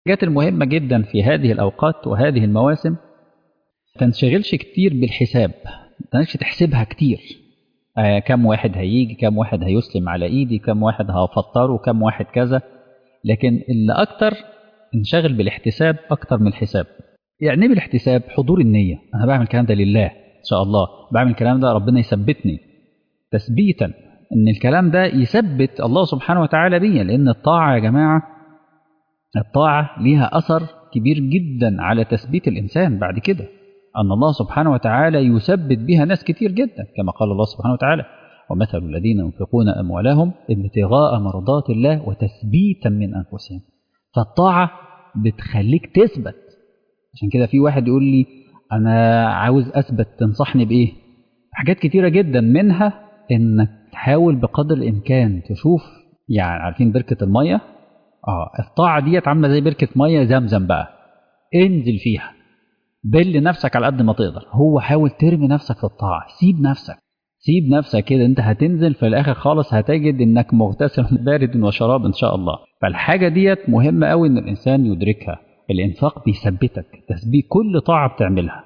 الحاجات المهمة جدا في هذه الأوقات وهذه المواسم تنشغلش كتير بالحساب تنشغلش تحسبها كتير آه كم واحد هيجي كم واحد هيسلم على ايدي كم واحد هفطره كم واحد كذا لكن اللي اكتر انشغل بالاحتساب اكتر من الحساب يعني بالاحتساب حضور النية انا بعمل الكلام ده لله ان شاء الله بعمل الكلام ده ربنا يثبتني تثبيتا ان الكلام ده يثبت الله سبحانه وتعالى بيا لان الطاعة يا جماعة الطاعة ليها اثر كبير جدا على تثبيت الانسان بعد كده أن الله سبحانه وتعالى يثبت بها ناس كتير جدا كما قال الله سبحانه وتعالى ومثل الذين ينفقون أموالهم ابتغاء مرضات الله وتثبيتا من أنفسهم فالطاعة بتخليك تثبت عشان كده في واحد يقول لي أنا عاوز أثبت تنصحني بإيه حاجات كتيرة جدا منها إنك تحاول بقدر الإمكان تشوف يعني عارفين بركة المية اه الطاعة ديت عاملة زي بركة مية زمزم بقى انزل فيها بل نفسك على قد ما تقدر هو حاول ترمي نفسك في الطاعة سيب نفسك سيب نفسك كده انت هتنزل في الاخر خالص هتجد انك مغتسل بارد وشراب ان شاء الله فالحاجة ديت مهمة قوي ان الانسان يدركها الانفاق بيثبتك تثبيت كل طاعة بتعملها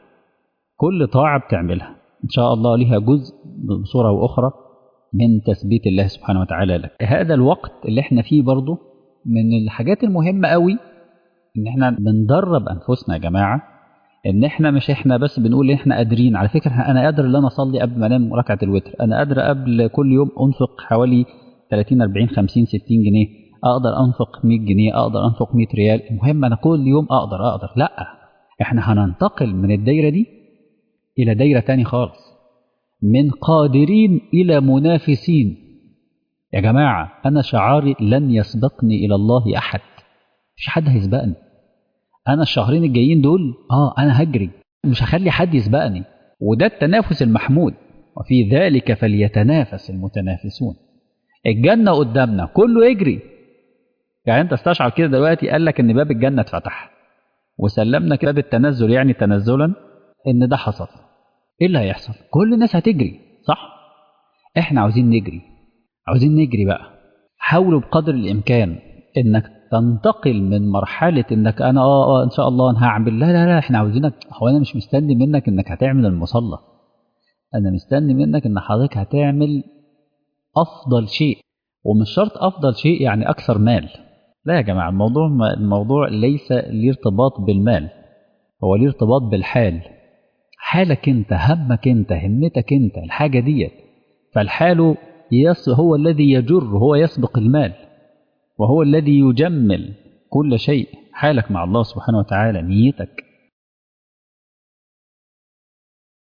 كل طاعة بتعملها ان شاء الله لها جزء بصورة واخرى من تثبيت الله سبحانه وتعالى لك هذا الوقت اللي احنا فيه برضه من الحاجات المهمة قوي ان احنا بندرب انفسنا يا جماعه ان احنا مش احنا بس بنقول ان احنا قادرين على فكره انا قادر ان انا اصلي قبل ما انام ركعه الوتر انا قادر قبل كل يوم انفق حوالي 30 40 50 60 جنيه اقدر انفق 100 جنيه اقدر انفق 100 ريال المهم انا كل يوم اقدر اقدر لا احنا هننتقل من الدايره دي الى دايره تاني خالص من قادرين الى منافسين يا جماعه انا شعاري لن يسبقني الى الله احد مش حد هيسبقني انا الشهرين الجايين دول اه انا هجري مش هخلي حد يسبقني وده التنافس المحمود وفي ذلك فليتنافس المتنافسون الجنه قدامنا كله يجري يعني انت استشعر كده دلوقتي قال لك ان باب الجنه اتفتح وسلمنا كده بالتنزل يعني تنزلا ان ده حصل ايه اللي هيحصل كل الناس هتجري صح احنا عاوزين نجري عاوزين نجري بقى حاولوا بقدر الامكان انك تنتقل من مرحلة انك انا اه اه ان شاء الله انا هعمل لا لا لا احنا عاوزينك هو انا مش مستني منك انك هتعمل المصلى انا مستني منك ان حضرتك هتعمل افضل شيء ومش شرط افضل شيء يعني اكثر مال لا يا جماعة الموضوع الموضوع ليس ليه ارتباط بالمال هو ليه ارتباط بالحال حالك انت همك انت همتك انت الحاجة ديت فالحال يص هو الذي يجر هو يسبق المال وهو الذي يجمل كل شيء حالك مع الله سبحانه وتعالى نيتك